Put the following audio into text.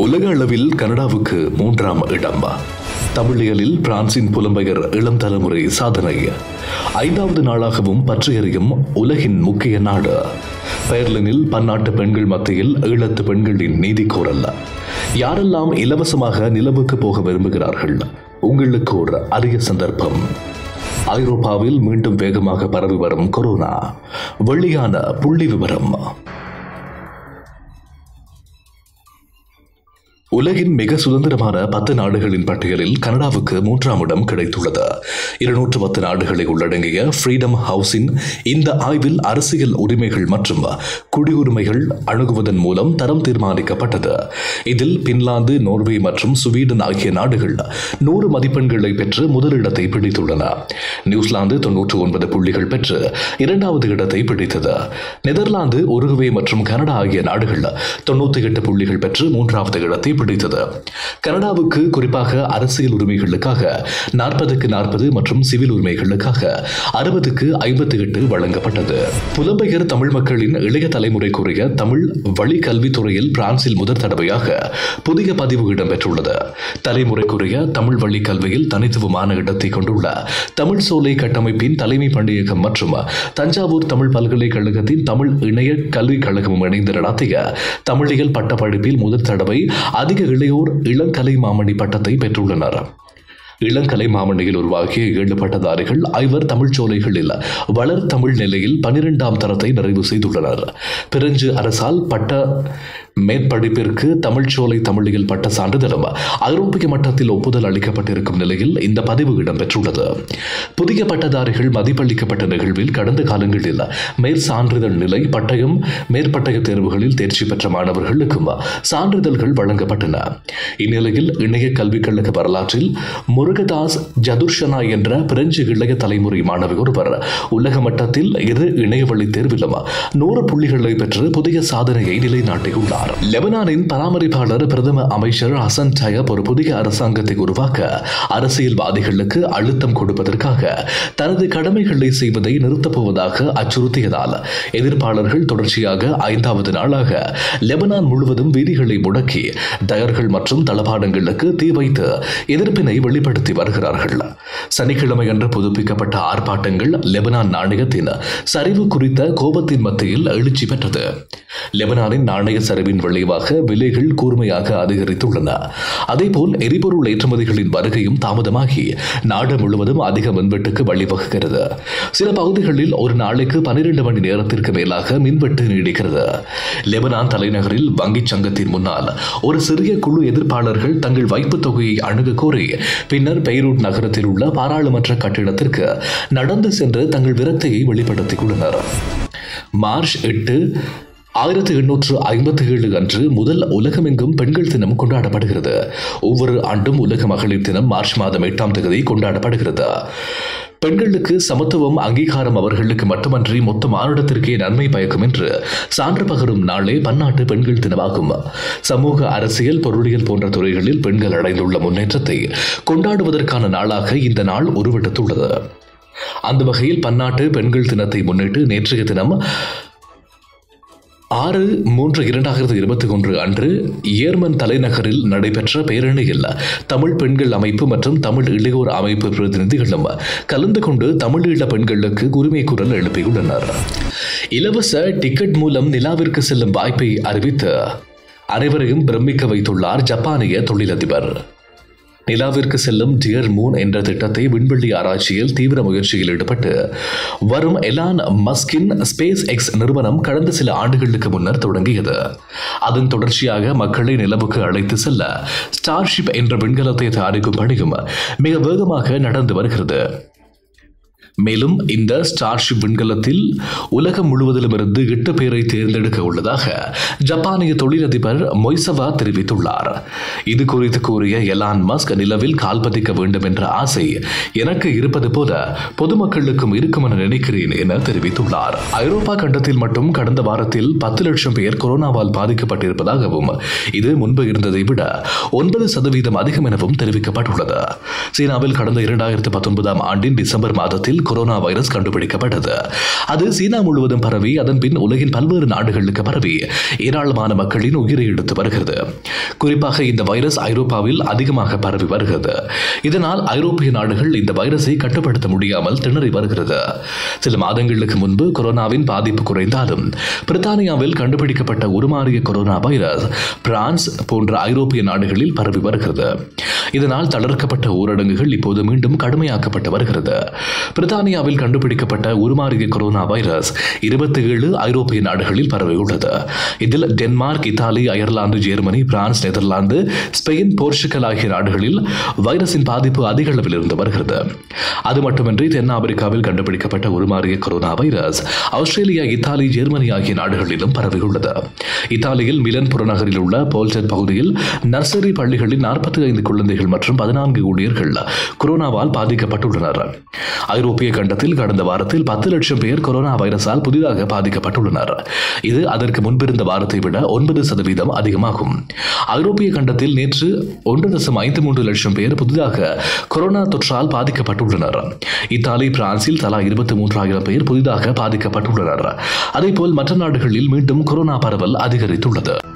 உலக அளவில் கனடாவுக்கு மூன்றாம் இடம் தமிழியலில் பிரான்சின் புலம்பெயர் இளம் தலைமுறை சாதனை ஐந்தாவது நாளாகவும் பற்றி எறியும் உலகின் முக்கிய நாடு பெர்லினில் பன்னாட்டு பெண்கள் மத்தியில் ஈழத்து பெண்களின் நீதி கோரல் யாரெல்லாம் இலவசமாக நிலவுக்கு போக விரும்புகிறார்கள் உங்களுக்கு ஒரு அரிய சந்தர்ப்பம் ஐரோப்பாவில் மீண்டும் வேகமாக பரவி வரும் கொரோனா வெளியான புள்ளி விவரம் உலகின் மிக சுதந்திரமான பத்து நாடுகளின் பட்டியலில் கனடாவுக்கு மூன்றாம் இடம் கிடைத்துள்ளது இருநூற்று பத்து நாடுகளை உள்ளடங்கிய ஃப்ரீடம் ஹவுஸின் இந்த ஆய்வில் அரசியல் உரிமைகள் மற்றும் குடியுரிமைகள் அணுகுவதன் மூலம் தரம் தீர்மானிக்கப்பட்டது இதில் பின்லாந்து நோர்வே மற்றும் சுவீடன் ஆகிய நாடுகள் நூறு மதிப்பெண்களை பெற்று முதலிடத்தை பிடித்துள்ளன நியூசிலாந்து தொன்னூற்று ஒன்பது புள்ளிகள் பெற்று இரண்டாவது இடத்தை பிடித்தது நெதர்லாந்து உருகுவே மற்றும் கனடா ஆகிய நாடுகள் தொண்ணூத்தி எட்டு புள்ளிகள் பெற்று மூன்றாவது இடத்தை பிடித்தது கனடாவுக்கு குறிப்பாக அரசியல் உரிமைகளுக்காக நாற்பதுக்கு நாற்பது மற்றும் சிவில் உரிமைகளுக்காக அறுபதுக்கு ஐம்பத்தி எட்டு வழங்கப்பட்டது புலம்பெயர் தமிழ் மக்களின் இளைய தலைமுறைக்குரிய தமிழ் வழி கல்வித்துறையில் பிரான்சில் முதற் தடவையாக புதிய பதிவு இடம்பெற்றுள்ளது தலைமுறைக்குரிய தமிழ் வழி கல்வியில் தனித்துவமான இடத்தை கொண்டுள்ள தமிழ் சோலை கட்டமைப்பின் தலைமை பண்டியகம் மற்றும் தஞ்சாவூர் தமிழ் பல்கலைக்கழகத்தின் தமிழ் இணைய கல்விக் கழகமும் இணைந்து நடத்திய தமிழியல் பட்டப்படிப்பில் முதற் தடவை அதிக இளையோர் இளங்கலை மாமணி பட்டத்தை பெற்றுள்ளனர் இளங்கலை மாமணியில் உருவாகிய ஏழு பட்டதாரிகள் ஐவர் தமிழ் சோலைகளில் வளர் தமிழ் நிலையில் பனிரெண்டாம் தரத்தை நிறைவு செய்துள்ளனர் பிரெஞ்சு அரசால் பட்ட மேற்படிப்பிற்கு தமிழ் சோலை தமிழியல் பட்ட சான்றிதழும் ஐரோப்பிய மட்டத்தில் ஒப்புதல் அளிக்கப்பட்டிருக்கும் நிலையில் இந்த பதிவு இடம்பெற்றுள்ளது புதிய பட்டதாரிகள் மதிப்பளிக்கப்பட்ட நிகழ்வில் கடந்த காலங்களில் மேற் சான்றிதழ் நிலை பட்டயம் மேற்பட்டய தேர்வுகளில் தேர்ச்சி பெற்ற மாணவர்களுக்கும் சான்றிதழ்கள் வழங்கப்பட்டன இந்நிலையில் இணைய கல்விக் கழக வரலாற்றில் முருகதாஸ் ஜதுர்ஷனா என்ற பிரெஞ்சு இளைய தலைமுறை மாணவி ஒருவர் உலக மட்டத்தில் இரு இணையவழி தேர்விலும் நூறு புள்ளிகளை பெற்று புதிய சாதனையை நிலைநாட்டியுள்ளார் லெபனானின் பராமரிப்பாளர் பிரதம அமைச்சர் ஹசன் டயப் ஒரு புதிய அரசாங்கத்தை உருவாக்க அரசியல்வாதிகளுக்கு அழுத்தம் கொடுப்பதற்காக தனது கடமைகளை செய்வதை நிறுத்தப் போவதாக அச்சுறுத்தியதால் எதிர்ப்பாளர்கள் தொடர்ச்சியாக ஐந்தாவது நாளாக லெபனான் முழுவதும் வீதிகளை முடக்கி டயர்கள் மற்றும் தளபாடங்களுக்கு தீ வைத்து எதிர்ப்பினை வெளிப்படுத்தி வருகிறார்கள் சனிக்கிழமை அன்று புதுப்பிக்கப்பட்ட ஆர்ப்பாட்டங்கள் லெபனான் நாணயத்தின் சரிவு குறித்த கோபத்தின் மத்தியில் எழுச்சி பெற்றது லெபனானின் நாணய சரிவின் விளைவாக விலைகள் கூர்மையாக அதிகரித்துள்ளன அதேபோல் எரிபொருள் ஏற்றுமதிகளின் வருகையும் தாமதமாகி நாடு முழுவதும் அதிக மின்வெட்டுக்கு வழிவகுக்கிறது சில பகுதிகளில் ஒரு நாளைக்கு பனிரெண்டு மணி நேரத்திற்கு மேலாக மின்வெட்டு நீடிக்கிறது லெபனான் தலைநகரில் வங்கிச் சங்கத்தின் முன்னால் ஒரு சிறிய குழு எதிர்ப்பாளர்கள் தங்கள் வைப்புத் தொகையை அணுக கோரி பின்னர் பெய்ரூட் நகரத்தில் உள்ள பாராளுமன்ற கட்டிடத்திற்கு நடந்து சென்று தங்கள் விரக்தியை வெளிப்படுத்திக் கொண்டனர் மார்ச் எட்டு ஆயிரத்தி எண்ணூற்று ஐம்பத்தி ஏழு அன்று முதல் உலகமெங்கும் பெண்கள் தினம் கொண்டாடப்படுகிறது ஒவ்வொரு ஆண்டும் உலக மகளிர் தினம் மார்ச் மாதம் எட்டாம் தேதி கொண்டாடப்படுகிறது பெண்களுக்கு சமத்துவம் அங்கீகாரம் அவர்களுக்கு மட்டுமன்றி மொத்த மானுடத்திற்கே நன்மை பயக்கும் என்று சான்று பகரும் நாளே பன்னாட்டு பெண்கள் தினமாகும் சமூக அரசியல் பொருளியல் போன்ற துறைகளில் பெண்கள் அடைந்துள்ள முன்னேற்றத்தை கொண்டாடுவதற்கான நாளாக இந்த நாள் உருவெடுத்துள்ளது அந்த வகையில் பன்னாட்டு பெண்கள் தினத்தை முன்னிட்டு நேற்றைய தினம் ஆறு மூன்று இரண்டாயிரத்தி இருபத்தி ஒன்று அன்று ஏர்மன் தலைநகரில் நடைபெற்ற பேரணியில் தமிழ் பெண்கள் அமைப்பு மற்றும் தமிழ் இளையோர் அமைப்பு பிரதிநிதிகளும் கலந்து கொண்டு தமிழ் ஈழ பெண்களுக்கு உரிமை குரல் எழுப்பியுள்ளனர் இலவச டிக்கெட் மூலம் நிலாவிற்கு செல்லும் வாய்ப்பை அறிவித்து அனைவரையும் பிரமிக்க வைத்துள்ளார் ஜப்பானிய தொழிலதிபர் நிலாவிற்கு செல்லும் டியர் மூன் என்ற திட்டத்தை விண்வெளி ஆராய்ச்சியில் தீவிர முயற்சியில் ஈடுபட்டு வரும் எலான் மஸ்கின் ஸ்பேஸ் எக்ஸ் நிறுவனம் கடந்த சில ஆண்டுகளுக்கு முன்னர் தொடங்கியது அதன் தொடர்ச்சியாக மக்களை நிலவுக்கு அழைத்து செல்ல ஸ்டார்ஷிப் என்ற விண்கலத்தை தயாரிக்கும் பணியும் மிக வேகமாக நடந்து வருகிறது மேலும் இந்த ஸ்டார்ஷிப் விண்கலத்தில் உலகம் முழுவதிலுமிருந்து எட்டு பேரை தேர்ந்தெடுக்க உள்ளதாக ஜப்பானிய தொழிலதிபர் மொய்சவா தெரிவித்துள்ளார் இது குறித்து கூறிய எலான் மஸ்க் நிலவில் கால் பதிக்க வேண்டும் என்ற ஆசை எனக்கு இருப்பது போல பொதுமக்களுக்கும் இருக்கும் என நினைக்கிறேன் என தெரிவித்துள்ளார் ஐரோப்பா கண்டத்தில் மட்டும் கடந்த வாரத்தில் பத்து லட்சம் பேர் கொரோனாவால் பாதிக்கப்பட்டிருப்பதாகவும் இது முன்பு இருந்ததை விட ஒன்பது சதவீதம் அதிகம் எனவும் தெரிவிக்கப்பட்டுள்ளது சீனாவில் கடந்த இரண்டாயிரத்து பத்தொன்பதாம் ஆண்டின் டிசம்பர் மாதத்தில் கொரோனா வைரஸ் கண்டுபிடிக்கப்பட்டது அது சீனா முழுவதும் பரவி அதன் பின் உலகின் பல்வேறு நாடுகளுக்கு பரவி ஏராளமான மக்களின் உயிரை எடுத்து வருகிறது குறிப்பாக இந்த வைரஸ் ஐரோப்பாவில் அதிகமாக பரவி வருகிறது இதனால் ஐரோப்பிய நாடுகள் இந்த வைரஸை கட்டுப்படுத்த முடியாமல் திணறி வருகிறது சில மாதங்களுக்கு முன்பு கொரோனாவின் பாதிப்பு குறைந்தாலும் பிரித்தானியாவில் கண்டுபிடிக்கப்பட்ட உருமாறிய கொரோனா வைரஸ் பிரான்ஸ் போன்ற ஐரோப்பிய நாடுகளில் பரவி வருகிறது இதனால் தளர்க்கப்பட்ட ஊரடங்குகள் இப்போது மீண்டும் கடுமையாக்கப்பட்டு வருகிறது பிரித்தானியாவில் கண்டுபிடிக்கப்பட்ட உருமாறிய கொரோனா வைரஸ் இருபத்தி ஏழு ஐரோப்பிய நாடுகளில் பரவியுள்ளது இதில் Denmark Italy Ireland Germany France Netherlands Spain Portugal ஆகிய நாடுகளில் வைரஸின் பாதிப்பு அதிக அளவில் இருந்து வருகிறது அது மட்டுமின்றி தென்னாப்பிரிக்காவில் கண்டுபிடிக்கப்பட்ட உருமாறிய corona virus Australia Italy Germany ஆகிய நாடுகளிலும் பரவியுள்ளது இத்தாலியில் மிலன் புறநகரில் உள்ள போல்டன் பகுதியில் நர்சரி பள்ளிகளில் நாற்பத்தி ஐந்து குழந்தைகள் மற்றும் பதினான்கு ஊழியர்கள் கொரோனாவால் பாதிக்கப்பட்டுள்ளனர் ஐரோப்பிய கண்டத்தில் கடந்த வாரத்தில் பத்து லட்சம் பேர் கொரோனா வைரஸால் புதிதாக பாதிக்கப்பட்டுள்ளனர் இது அதற்கு முன்பிருந்த வாரத்தை விட ஒன்பது சதவீதம் அதிகமாகும் ஐரோப்பிய கண்டத்தில் நேற்று ஒன்று தசம் ஐந்து மூன்று லட்சம் பேர் புதிதாக கொரோனா தொற்றால் பாதிக்கப்பட்டுள்ளனர் இத்தாலி பிரான்சில் தலா இருபத்தி மூன்றாயிரம் பேர் புதிதாக பாதிக்கப்பட்டுள்ளனர் அதேபோல் மற்ற நாடுகளில் மீண்டும் கொரோனா பரவல் அதிகரித்துள்ளது